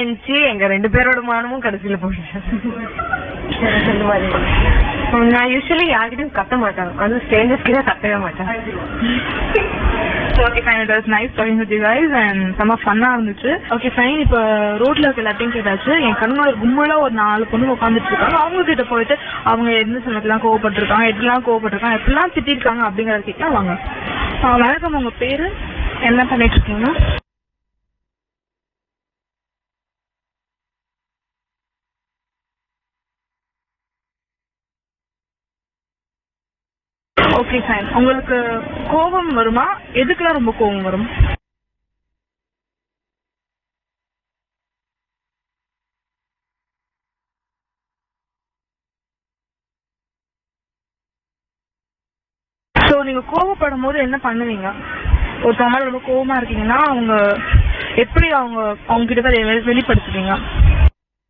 இருந்துச்சு எங்க ரெண்டு பேரோட மானமும் கடைசியில போயிடுச்சு அந்த மாதிரி நான் யூஸ்வலி யார்கிட்டயும் கத்த மாட்டேன் அது ஸ்ட்ரேஞ்சர்ஸ் கிட்ட கத்தவே மாட்டேன் okay fine it was nice talking with you guys and செம்ம ஃபன்னா இருந்துச்சு ஓகே ஃபைன் இப்போ ரோட்ல இருக்க எல்லாத்தையும் கேட்டாச்சு என் கண்ணோட கும்பலா ஒரு நாலு பொண்ணு உட்காந்துட்டு இருக்காங்க அவங்க கிட்ட போயிட்டு அவங்க எந்த சமயத்துலாம் கோவப்பட்டிருக்காங்க எப்படிலாம் கோவப்பட்டிருக்காங்க எப்படிலாம் திட்டிருக்காங்க அப்படிங்கறத கேட்கலாம் வாங்க ஆ, வணக்கம் உங்க பேரு என்ன பண்ணிட்டு இருக்கீங்க ஓகே ஃபைன் உங்களுக்கு கோபம் வருமா எதுக்கெல்லாம் ரொம்ப கோபம் வரும் ஸோ நீங்க கோவப்படும் போது என்ன பண்ணுவீங்க ஒருத்தவங்க மேல ரொம்ப கோவமா இருக்கீங்கன்னா அவங்க எப்படி அவங்க அவங்க கிட்ட போய் அதை வெளி- வெளிப்படுத்துவீங்க